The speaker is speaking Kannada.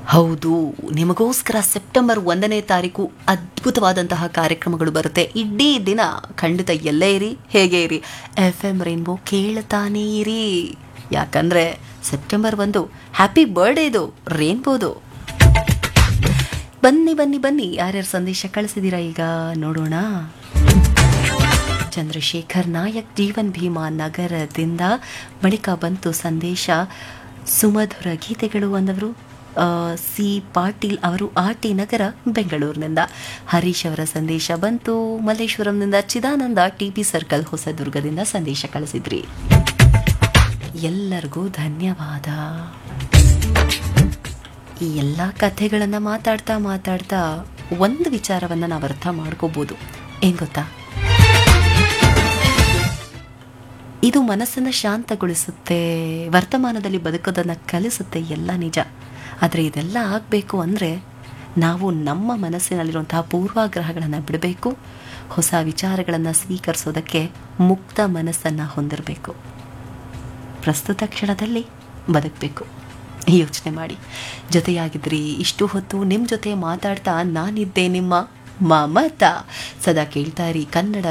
ಹೌದು ನಿಮಗೋಸ್ಕರ ಸೆಪ್ಟೆಂಬರ್ ಒಂದನೇ ತಾರೀಕು ಅದ್ಭುತವಾದಂತಹ ಕಾರ್ಯಕ್ರಮಗಳು ಬರುತ್ತೆ ಇಡೀ ದಿನ ಖಂಡಿತ ಎಲ್ಲೇ ಇರಿ ಹೇಗೆ ಇರಿ ಎಫ್ ಎಂ ರೈನ್ಬೋ ಕೇಳ್ತಾನೇ ಇರಿ ಯಾಕಂದ್ರೆ ಸೆಪ್ಟೆಂಬರ್ ಒಂದು ಹ್ಯಾಪಿ ಬರ್ಡೇ ಇದು ರೇನ್ಬೋದು ಬನ್ನಿ ಬನ್ನಿ ಬನ್ನಿ ಯಾರ್ಯಾರು ಸಂದೇಶ ಕಳಿಸಿದ್ದೀರಾ ಈಗ ನೋಡೋಣ ಚಂದ್ರಶೇಖರ್ ನಾಯಕ್ ಜೀವನ್ ಭೀಮಾ ನಗರದಿಂದ ಬಳಿಕ ಬಂತು ಸಂದೇಶ ಸುಮಧುರ ಗೀತೆಗಳು ಅಂದವರು ಆ, ಸಿ ಪಾಟೀಲ್ ಅವರು ಆರ್ ಟಿ ನಗರ ಬೆಂಗಳೂರಿನಿಂದ ಹರೀಶ್ ಅವರ ಸಂದೇಶ ಬಂತು ಮಲ್ಲೇಶ್ವರಂನಿಂದ ಚಿದಾನಂದ ಟಿ ಪಿ ಸರ್ಕಲ್ ಹೊಸದುರ್ಗದಿಂದ ಸಂದೇಶ ಕಳಿಸಿದ್ರಿ ಎಲ್ಲರಿಗೂ ಧನ್ಯವಾದ ಈ ಎಲ್ಲ ಕಥೆಗಳನ್ನು ಮಾತಾಡ್ತಾ ಮಾತಾಡ್ತಾ ಒಂದು ವಿಚಾರವನ್ನು ನಾವು ಅರ್ಥ ಮಾಡ್ಕೋಬೋದು ಏನ್ ಗೊತ್ತಾ ಇದು ಮನಸ್ಸನ್ನು ಶಾಂತಗೊಳಿಸುತ್ತೆ ವರ್ತಮಾನದಲ್ಲಿ ಬದುಕೋದನ್ನು ಕಲಿಸುತ್ತೆ ಎಲ್ಲ ನಿಜ ಆದರೆ ಇದೆಲ್ಲ ಆಗಬೇಕು ಅಂದರೆ ನಾವು ನಮ್ಮ ಮನಸ್ಸಿನಲ್ಲಿರುವಂತಹ ಪೂರ್ವಾಗ್ರಹಗಳನ್ನು ಬಿಡಬೇಕು ಹೊಸ ವಿಚಾರಗಳನ್ನು ಸ್ವೀಕರಿಸೋದಕ್ಕೆ ಮುಕ್ತ ಮನಸ್ಸನ್ನು ಹೊಂದಿರಬೇಕು ಪ್ರಸ್ತುತ ಕ್ಷಣದಲ್ಲಿ ಬದುಕಬೇಕು ಯೋಚನೆ ಮಾಡಿ ಜೊತೆಯಾಗಿದ್ರಿ ಇಷ್ಟು ಹೊತ್ತು ನಿಮ್ಮ ಜೊತೆ ಮಾತಾಡ್ತಾ ನಾನಿದ್ದೆ ನಿಮ್ಮ ಮಮತಾ ಸದಾ ಕೇಳ್ತಾ ಇರಿ ಕನ್ನಡ